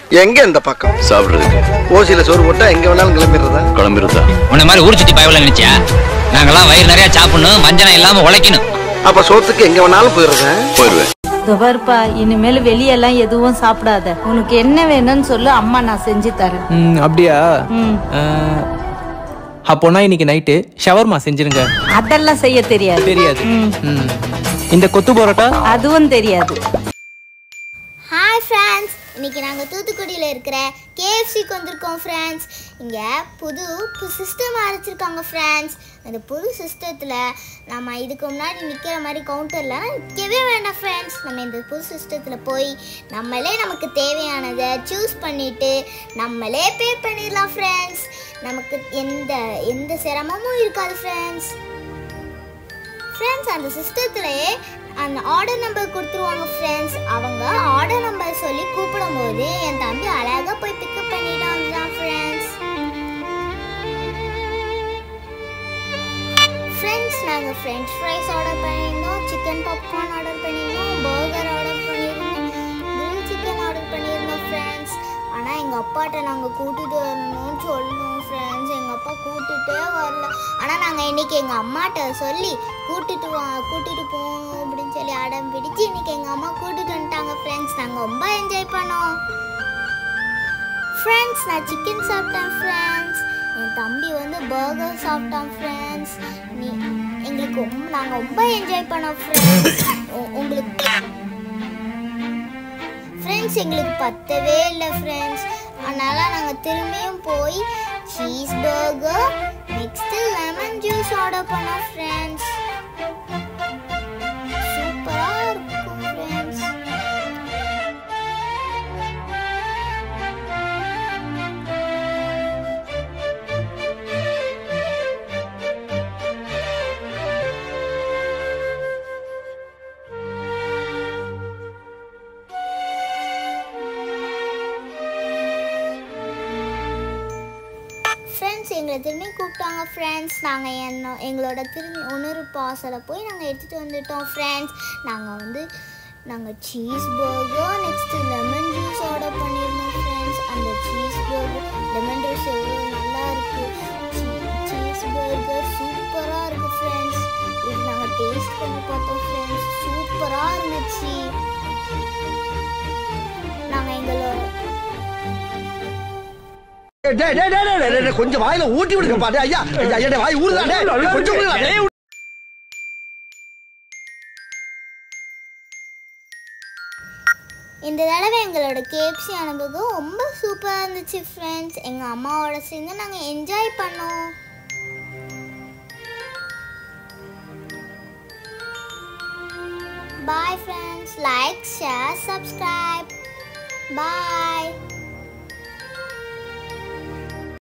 எங்க இந்த பக்கம் சாப்பிடுறதுக்கு ஓசியில சோறு போட்டா எங்க வேணாலும் கிளம்பிடுறதா கிளம்பிருந்தா உன்ன மாதிரி ஊர் சுத்தி பயவில்லை நினைச்சியா நாங்கெல்லாம் வயிறு நிறைய சாப்பிடணும் வஞ்சனம் இல்லாம உழைக்கணும் அப்ப சோத்துக்கு எங்க வேணாலும் போயிடுறேன் போயிடுவேன் இதோ பாருப்பா இனிமேல் வெளியெல்லாம் எதுவும் சாப்பிடாத உனக்கு என்ன வேணும்னு சொல்லு அம்மா நான் செஞ்சு தரேன் ம் அப்படியா ம் அஹ், அப்போனா இன்னைக்கு நைட்டு ஷவர்மா செஞ்சிருங்க அதெல்லாம் செய்ய தெரியாது தெரியாது ம். ம் இந்த கொத்து பரோட்டா அதுவும் தெரியாது ஹாய் ஃப்ரெண்ட்ஸ் இன்னைக்கு நாங்கள் தூத்துக்குடியில் இருக்கிற கேஎஃப்சிக்கு வந்திருக்கோம் ஃப்ரெண்ட்ஸ் இங்கே புது சிஸ்டம் ஆரம்பிச்சிருக்காங்க ஃப்ரெண்ட்ஸ் அந்த புது சிஸ்டத்தில் நம்ம இதுக்கு முன்னாடி நிற்கிற மாதிரி கவுண்டரில் நிற்கவே வேண்டாம் ஃப்ரெண்ட்ஸ் நம்ம இந்த புது சிஸ்டத்தில் போய் நம்மளே நமக்கு தேவையானதை சூஸ் பண்ணிவிட்டு நம்மளே பே பண்ணிடலாம் ஃப்ரெண்ட்ஸ் நமக்கு எந்த எந்த சிரமமும் இருக்காது ஃப்ரெண்ட்ஸ் ஃப்ரெண்ட்ஸ் அந்த சிஸ்டத்துலேயே அந்த ஆர்டர் நம்பர் கொடுத்துருவாங்க ஃப்ரெண்ட்ஸ் அவங்க ஆர்டர் நம்பர் சொல்லி கூப்பிடும்போது என் தம்பி அழகாக போய் பிக்கப் பண்ணிட்டு வந்தான் ஃப்ரெண்ட்ஸ் ஃப்ரெண்ட்ஸ் நாங்கள் ஃப்ரெஞ்ச் ஃப்ரைஸ் ஆர்டர் பண்ணியிருந்தோம் சிக்கன் பாப்கார்ன் ஆர்டர் பண்ணியிருந்தோம் பர்கர் ஆர்டர் பண்ணியிருந்தோம் கிரில் சிக்கன் ஆர்டர் பண்ணியிருந்தோம் ஃப்ரெண்ட்ஸ் ஆனால் எங்கள் அப்பாட்ட நாங்கள் கூட்டிகிட்டு வரணும்னு சொல்லணும் ஃப்ரெண்ட்ஸ் எங்கள் அப்பா கூட்டிகிட்டே வரல ஆனால் நாங்கள் இன்னைக்கு எங்கள் அம்மாட்ட சொல்லி கூட்டிட்டு வா கூட்டிட்டு போவோம் அப்படின்னு சொல்லி அடம் பிடிச்சு இன்னைக்கு எங்கள் அம்மா கூட்டிட்டு வந்துட்டாங்க ஃப்ரெண்ட்ஸ் நாங்கள் ரொம்ப என்ஜாய் பண்ணோம் ஃப்ரெண்ட்ஸ் நான் சிக்கன் சாப்பிட்டேன் ஃப்ரெண்ட்ஸ் என் தம்பி வந்து பர்கர் சாப்பிட்டான் ஃப்ரெண்ட்ஸ் நீ எங்களுக்கு ரொம்ப நாங்கள் ரொம்ப என்ஜாய் பண்ணோம் ஃப்ரெண்ட்ஸ் உங்களுக்கு ஃப்ரெண்ட்ஸ் எங்களுக்கு பத்தவே இல்லை ஃப்ரெண்ட்ஸ் அதனால நாங்கள் திரும்பியும் போய் cheese burger next lemon juice order பண்ணோம் ஃப்ரெண்ட்ஸ் சூப்பராக இருக்கும் ஃப்ரெண்ட்ஸ் ஃப்ரெண்ட்ஸ் எங்களை திரும்பி கூப்பிட்டாங்க ஃப்ரெண்ட்ஸ் நாங்கள் என்ன எங்களோட திரும்பி உணர்வு பாசலை போய் நாங்கள் எடுத்துகிட்டு வந்துட்டோம் ஃப்ரெண்ட்ஸ் நாங்கள் வந்து நாங்கள் cheese burger next lemon juice order பண்ணியிருந்தோம் ஃப்ரெண்ட்ஸ் அந்த சீஸ் பர்கர் லெமன் ஜூஸ் எவ்வளோ நல்லா இருக்குது சீஸ் பர்கர் சூப்பராக இருக்குது ஃப்ரெண்ட்ஸ் இது நாங்கள் டேஸ்ட் பண்ணி பார்த்தோம் ஃப்ரெண்ட்ஸ் சூப்பராக இருந்துச்சு நாங்கள் எங்களோட டேய், டேய், டேய், டேய், டேய், டேய், கொஞ்சம் வாயில ஊட்டி விடுங்க பாரு ஐயா ஐயா, ஐயா, வாய் ஊறுதாண்டே கொஞ்சம் விடுங்க. டேய். இந்த தடவை எங்களோட கேஎஃப்சி அனுபவம் ரொம்ப சூப்பராக இருந்துச்சு ஃப்ரெண்ட்ஸ் எங்கள் அம்மாவோட சேர்ந்து நாங்கள் என்ஜாய் பண்ணோம் bye friends like share subscribe பாய்